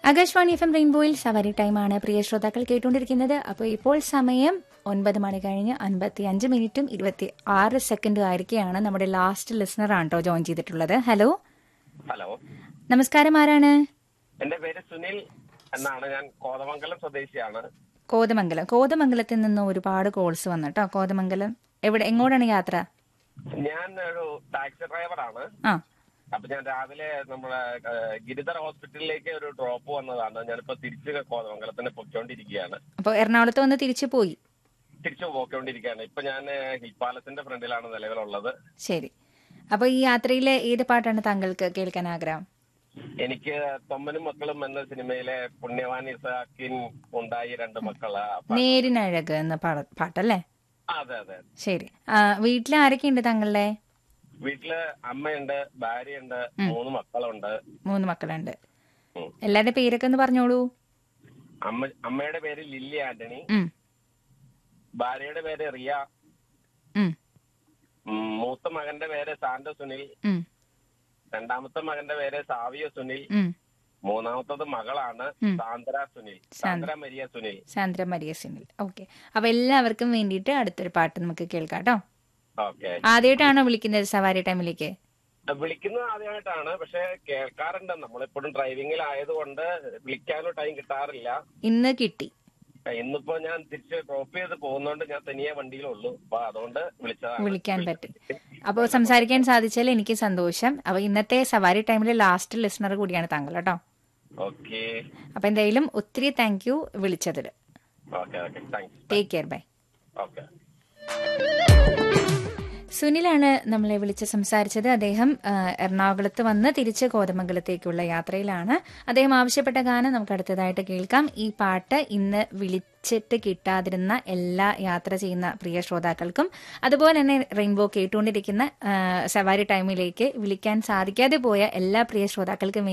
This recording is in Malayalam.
ആകാശവാണി എഫ് എം റെയിൻബോയിൽ സവാരി ടൈമാണ് പ്രിയ ശ്രോതാക്കൾ കേട്ടുകൊണ്ടിരിക്കുന്നത് അപ്പോൾ ഇപ്പോൾ സമയം ഒൻപത് മണി കഴിഞ്ഞ് അൻപത്തി അഞ്ച് മിനിറ്റും ഇരുപത്തി ആറ് സെക്കൻഡും ആയിരിക്കുകയാണ് നമ്മുടെ ലാസ്റ്റ് ലിസണറാണ് കേട്ടോ ജോയിൻ ചെയ്തിട്ടുള്ളത് ഹലോ ഹലോ നമസ്കാരം ആരാണ് എന്റെ പേര് സുനിൽ എന്നാണ് ഞാൻ കോതമംഗലം സ്വദേശിയാണ് കോതമംഗലം കോതമംഗലത്തിൽ നിന്ന് ഒരുപാട് കോൾസ് വന്നു കേട്ടോ കോതമംഗലം എവിടെ എങ്ങോട്ടാണ് യാത്ര ഞാൻ ഒരു ടാക്സി ഡ്രൈവറാണ് ആ അപ്പൊ ഞാൻ രാവിലെ നമ്മുടെ ഏഹ്, ഗിരിധർ ഹോസ്പിറ്റലിലേക്ക് ഒരു ഡ്രോപ്പ് വന്നതാണ് ഞാനിപ്പോ തിരിച്ച് കോതമംഗലത്തിന് പൊയ്ക്കൊണ്ടിരിക്കുകയാണ് അപ്പോൾ എറണാകുളത്ത് വന്ന് തിരിച്ചു പോയി തിരിച്ചു പോയിക്കൊണ്ടിരിക്കുകയാണ് ഇപ്പൊ ഞാൻ ഏഹ്, ഹിൽ പാലസിന്റെ ഫ്രണ്ടിലാണ് നിലവിലുള്ളത് ശരി അപ്പോൾ ഈ യാത്രയിലെ ഏത് പാട്ടാണ് താങ്കൾക്ക് കേൾക്കാൻ ആഗ്രഹം എനിക്ക് തൊമ്മനും മക്കളും എന്ന സിനിമയിലെ പുണ്യവാൻ ഇസാക്കിൻ ഉണ്ടായി രണ്ട് മക്കള് അപ്പൊ- നേരിനഴക് എന്ന പാട- പാട്ടല്ലേ അതെ അതെ ശരി ആ, വീട്ടിൽ ആരൊക്കെയുണ്ട് താങ്കളുടെ വീട്ടില് അമ്മയുണ്ട് ഭാര്യയുണ്ട് മൂന്ന് മക്കളുണ്ട് മൂന്ന് മക്കളുണ്ട് ഉം. എല്ലാവരുടെ പേരൊക്കെ ഒന്ന് പറഞ്ഞോളൂ അമ്മ അമ്മയുടെ പേര് ലില്ലി ആന്റണി ഉം, ഭാര്യയുടെ പേര് റിയ ഉം, ഉം, മൂത്ത മകന്റെ പേര് സാന്റോ സുനിൽ ഉം, രണ്ടാമത്തെ മകന്റെ പേര് സാവിയോ സുനിൽ ഉം. മൂന്നാമത്തത് മകളാണ് ഉം. Sandra Sunil Sandra Maria Sunil Sandra Maria Sinil okay അപ്പൊ എല്ലാവർക്കും വേണ്ടിയിട്ട് അടുത്തൊരു പാട്ട് നമുക്ക് കേൾക്കാം കേട്ടോ ഓക്കെ ആദ്യമായിട്ടാണോ വിളിക്കുന്നത് സവാരി ടൈമിലേക്ക് വിളിക്കുന്നത് ആദ്യമായിട്ടാണ് പക്ഷെ കേൾക്കാറുണ്ട് നമ്മളെപ്പോഴും ഡ്രൈവിംഗിലായതുകൊണ്ട് വിളിക്കാനോ ടൈം കിട്ടാറില്ല ഇന്ന് കിട്ടി ഇന്നിപ്പോ ഞാൻ തിരിച്ച് ഡ്രോപ്പ് ചെയ്ത് പോകുന്നോണ്ട് ഞാൻ തനിയെ വണ്ടിയിലുള്ളൂ അപ്പൊ അതുകൊണ്ട് വിളിച്ചതാണ് വിളിക്കാൻ പറ്റും അപ്പോൾ സംസാരിക്കാൻ സാധിച്ചാൽ എനിക്ക് സന്തോഷം അപ്പോൾ ഇന്നത്തെ സവാരി ടൈമിലെ ലാസ്റ്റ് ലിസണർ കൂടിയാണ് താങ്കൾ കേട്ടോ ഓക്കെ അപ്പോൾ എന്തായാലും ഒത്തിരി താങ്ക് യു വിളിച്ചതിൽ okay okay thanks take care bye okay സുനിലാണ് നമ്മളെ വിളിച്ച് സംസാരിച്ചത് അദ്ദേഹം ആ, എറണാകുളത്ത് വന്ന് തിരിച്ച് കോതമംഗലത്തേക്കുള്ള യാത്രയിലാണ് അദ്ദേഹം ആവശ്യപ്പെട്ട ഗാനം നമുക്ക് അടുത്തതായിട്ട് കേൾക്കാം ഈ പാട്ട് ഇന്ന് വിളിച്ചിട്ട് കിട്ടാതിരുന്ന എല്ലാ യാത്ര ചെയ്യുന്ന പ്രിയ ശ്രോതാക്കൾക്കും അതുപോലെ തന്നെ റെയിൻബോ കേട്ടുകൊണ്ടിരിക്കുന്ന ആ, സവാരി ടൈമിലേക്ക് വിളിക്കാൻ സാധിക്കാതെ പോയ എല്ലാ പ്രിയ ശ്രോതാക്കൾക്കും